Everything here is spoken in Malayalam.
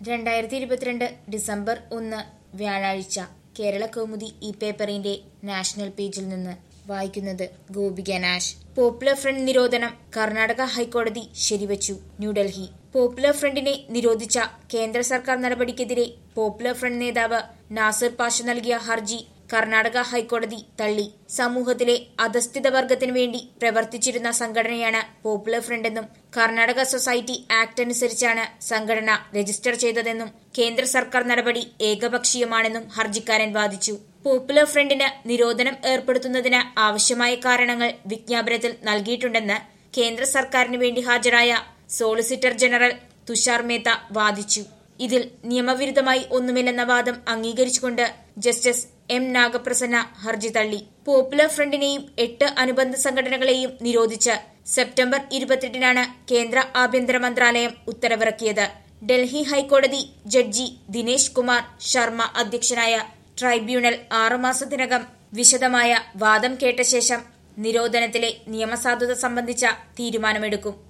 രണ്ടായിരത്തി ഇരുപത്തിരണ്ട് ഡിസംബർ ഒന്ന് വ്യാഴാഴ്ച കേരള കൗമുദി ഈ പേപ്പറിന്റെ നാഷണൽ പേജിൽ നിന്ന് വായിക്കുന്നത് ഗോപിക നാഷ് പോപ്പുലർ ഫ്രണ്ട് നിരോധനം കർണാടക ഹൈക്കോടതി ശരിവച്ചു ന്യൂഡൽഹി പോപ്പുലർ ഫ്രണ്ടിനെ നിരോധിച്ച കേന്ദ്ര സർക്കാർ നടപടിക്കെതിരെ പോപ്പുലർ ഫ്രണ്ട് നേതാവ് നാസിർ പാഷ നൽകിയ ഹർജി കർണാടക ഹൈക്കോടതി തള്ളി സമൂഹത്തിലെ അധസ്ഥിത വർഗത്തിനു വേണ്ടി പ്രവർത്തിച്ചിരുന്ന സംഘടനയാണ് പോപ്പുലർ ഫ്രണ്ടെന്നും കർണാടക സൊസൈറ്റി ആക്ട് അനുസരിച്ചാണ് സംഘടന രജിസ്റ്റർ ചെയ്തതെന്നും കേന്ദ്ര സർക്കാർ നടപടി ഏകപക്ഷീയമാണെന്നും ഹർജിക്കാരൻ വാദിച്ചു പോപ്പുലർ ഫ്രണ്ടിന് നിരോധനം ഏർപ്പെടുത്തുന്നതിന് ആവശ്യമായ കാരണങ്ങൾ വിജ്ഞാപനത്തിൽ നൽകിയിട്ടുണ്ടെന്ന് കേന്ദ്ര സർക്കാരിന് വേണ്ടി ഹാജരായ സോളിസിറ്റർ ജനറൽ തുഷാർ മേത്ത വാദിച്ചു ഇതിൽ നിയമവിരുദ്ധമായി ഒന്നുമില്ലെന്ന വാദം അംഗീകരിച്ചുകൊണ്ട് ജസ്റ്റിസ് എം നാഗപ്രസന്ന ഹർജി തള്ളി പോപ്പുലർ ഫ്രണ്ടിനെയും എട്ട് അനുബന്ധ സംഘടനകളെയും നിരോധിച്ച് സെപ്റ്റംബർ ഇരുപത്തെട്ടിനാണ് കേന്ദ്ര ആഭ്യന്തര മന്ത്രാലയം ഉത്തരവിറക്കിയത് ഡൽഹി ഹൈക്കോടതി ജഡ്ജി ദിനേശ് കുമാർ ശർമ്മ അധ്യക്ഷനായ ട്രൈബ്യൂണൽ ആറുമാസത്തിനകം വിശദമായ വാദം കേട്ട ശേഷം നിരോധനത്തിലെ നിയമസാധുത സംബന്ധിച്ച തീരുമാനമെടുക്കും